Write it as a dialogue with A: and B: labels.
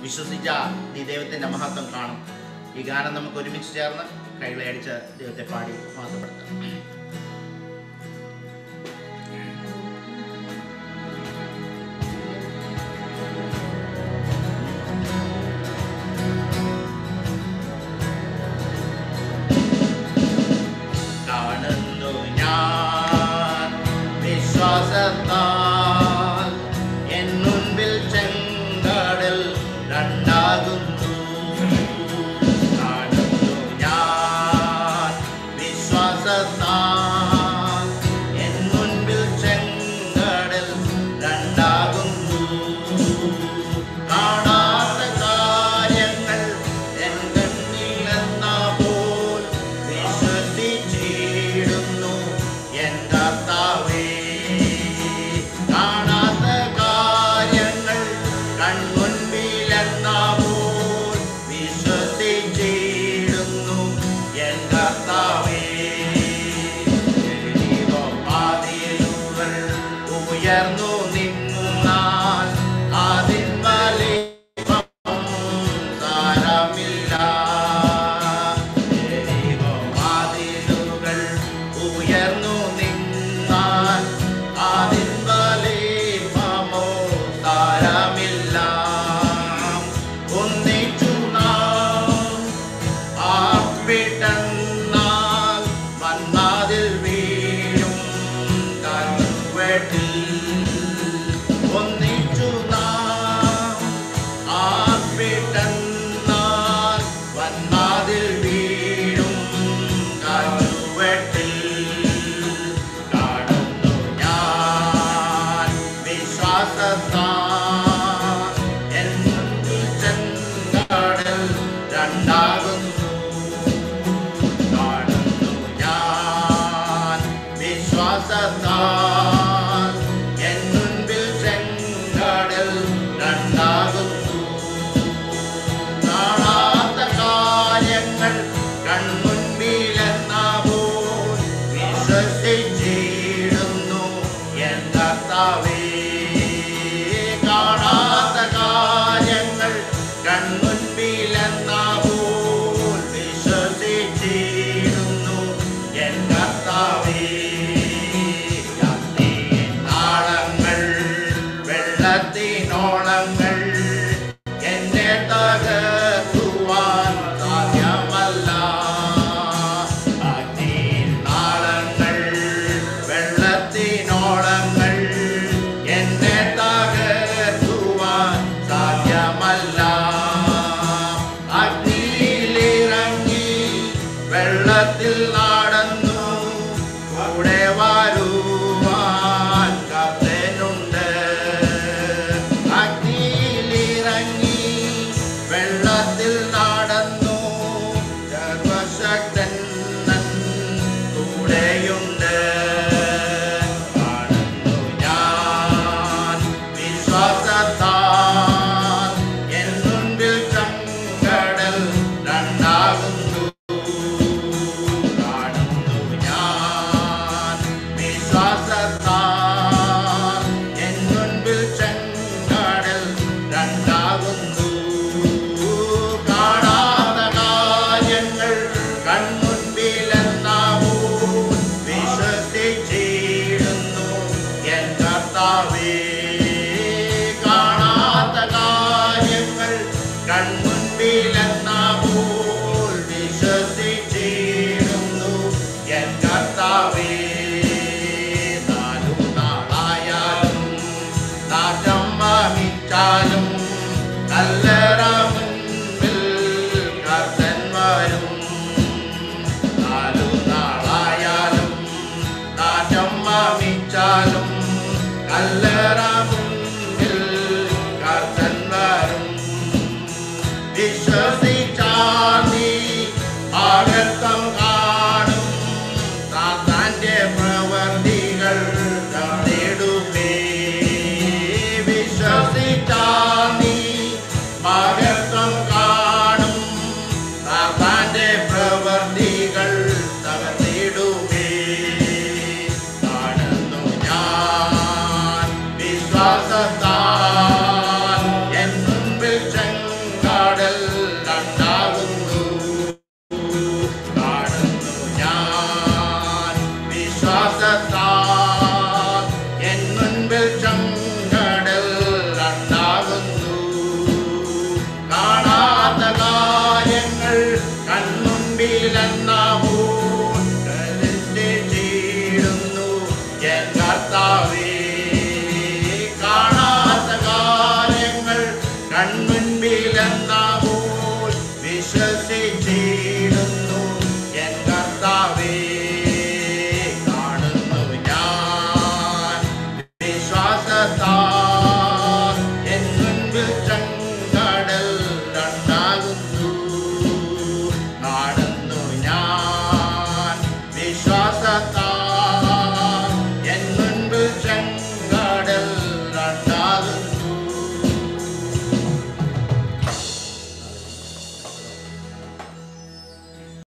A: വിശ്വസിച്ച നീ ദൈവത്തിൻ്റെ മഹത്വം കാണും ഈ ഗാനം നമുക്ക് ഒരുമിച്ച് ചേർന്ന് കൈകളെ അടിച്ച് ദൈവത്തെ പാടി മഹത്വപ്പെടുത്താം കാണുന്നു ഞാൻ വിശ്വാസത്താൽ എൻ മുൻപിൽ ചെങ്കടൽ രണ്ടാകുന്നു കാണുന്നു ഞാൻ വിശ്വാസത്താൽ എൻ മുൻപിൽ ചെങ്കടൽ രണ്ടാകുന്നു കാണാത്ത കാര്യങ്ങൾ എൻ കണ്ണിലെന്ന പോൽ വിശ്വസിച്ചിടുന്നു എൻ കർത്താവേ കാണാത്ത കാര്യങ്ങൾ കൺമുൻപിലെന്ന പോൽ വിശ്വസിച്ചിടുന്നു എൻ കർത്താവേ പാതിരുകൾ ഉയർന്നു നിന്നാൽ അതിൻ വലിപ്പം സാരമില്ല വാതിലുകൾ ഉയർന്നു നിന്നാൽ അതിൻ വലിപ്പമോ സാരമില്ല ഒന്നിച്ചു നാം ആപ്പിട്ടെന്നാൽ വന്നാതിൽ വീഴും കൺവെട്ടിൽ ഒന്നിച്ചു നാം ആപ്പിട്ടെന്നാൽ വന്നാതിൽ വീഴും കൺവെട്ടിൽ കാണുന്നു ഞാൻ വിശ്വാസത്താൽ എൻ ചെങ്കടൽ രണ്ടാകുന്നു കാണുന്നു ഞാൻ വിശ്വാസത്താൽ എൻ മുൻപിൽ ചെങ്കടൽ രണ്ടാകുന്നു കാണാത്ത കാര്യങ്ങൾ കൺമുൻപിലെന്ന പോൽ വിശ്വസിച്ചിടുന്നു എൻ കർത്താവേ കാണാത്ത കാര്യങ്ങൾ കൺമുൻപിലെന്ന പോൽ വിശ്വസിച്ചിടുന്നു എൻ കർത്താവേ യാത്രയിൽ താളങ്ങൾ വെള്ളത്തിനോളങ്ങൾ എന്നെ തകർക്കുവാൻ സാധ്യമല്ല അഗ്നിയിൽ നാളങ്ങൾ വെള്ളത്തിനോളങ്ങൾ എന്നെ തകർക്കുവാൻ സാധ്യമല്ല അഗ്നിയിലിറങ്ങി വെള്ളത്തിൽ നടന്നു കൂടെ വരുവാൻ കത്തനുണ്ട് അഗ്നിയിലിറങ്ങി വെള്ളത്തിൽ നടന്നു സർവശക്തൻ കൂടെയുണ്ട് കാണുന്നു ഞാൻ വിശ്വാസത്താൽ എൻ മുൻപിൽ ചങ്കടൽ രണ്ടാകുന്നു കാണുന്നു ഞാൻ വിശ്വാസത്താൽ എൻ മുൻപിൽ ചെങ്കടൽ രണ്ടാകുന്നു കാണാത്ത കാര്യങ്ങൾ കൺമുൻപിലെന്ന പോൽ വിശ്വസിച്ചിടുന്നു എൻ കർത്താവേ കാണാത്ത കാര്യങ്ങൾ കൺമുൻപിലെന്ന പോൽ വിശ്വസിച്ചിടുന്നു എൻ കർത്താവേ നാലു നാളായാലും നാറ്റം വമിച്ചാലും കല്ലറ മുൻപിൽ കർത്തൻ വരും നാലു നാളായാലും നാറ്റം വമിച്ചാലും കല്ലറ മുൻപിൽ കർത്തൻ വരും വിശ്വസിച്ചാൽ നീ ആകർത്തം കാണും സാത്താന്റെ പ്രവർത്തികൾ തടയിടുമേ വിശ്വസിച്ചാൽ നീ മഹത്വം കാണും സാത്താന്റെ പ്രവർത്തികൾ തകർത്തിടുമേ കാണുന്നു ഞാൻ വിശ്വാസത്താൽ എൻ മുൻപിൽ ചെങ്ക ചെങ്കടൽ രണ്ടാകുന്നു കാണുന്നു ഞാൻ വിശ്വാസത്താൽ എൻ മുൻപിൽ ചെങ്കടൽ രണ്ടാകുന്നു കാണാത്ത കാര്യങ്ങൾ കൺമുൻപിലെന്നാവൂ ചീടുന്നു എൻ കർത്താവേ കാണാത്ത കാര്യങ്ങൾ കൺമുൻപിലെന്നാവൂ